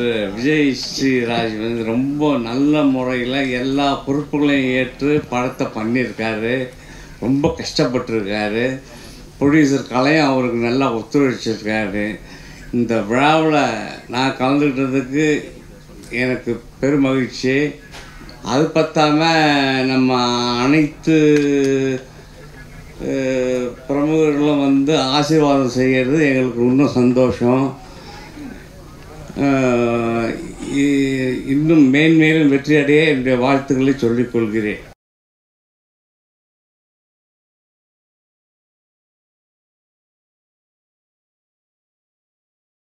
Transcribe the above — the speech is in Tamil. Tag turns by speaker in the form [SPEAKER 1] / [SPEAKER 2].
[SPEAKER 1] திரு விஜய் ஸ்ரீராஜ் வந்து ரொம்ப நல்ல முறையில் எல்லா பொறுப்புகளையும் ஏற்று படத்தை பண்ணியிருக்காரு ரொம்ப கஷ்டப்பட்டிருக்காரு ப்ரொடியூசர் கலையும் அவருக்கு நல்லா ஒத்துழைச்சிருக்காரு இந்த விழாவில் நான் கலந்துக்கிட்டதுக்கு எனக்கு பெருமகிழ்ச்சி அது பத்தாம நம்ம அனைத்து அஹ், பிரமுகர்களும் வந்து ஆசீர்வாதம் செய்கிறது எங்களுக்கு இன்னும் சந்தோஷம் அஹ், இ- இன்னும் மேன்மேலும் வெற்றியடைய என்னுடைய வாழ்த்துக்களை சொல்லிக் கொள்கிறேன்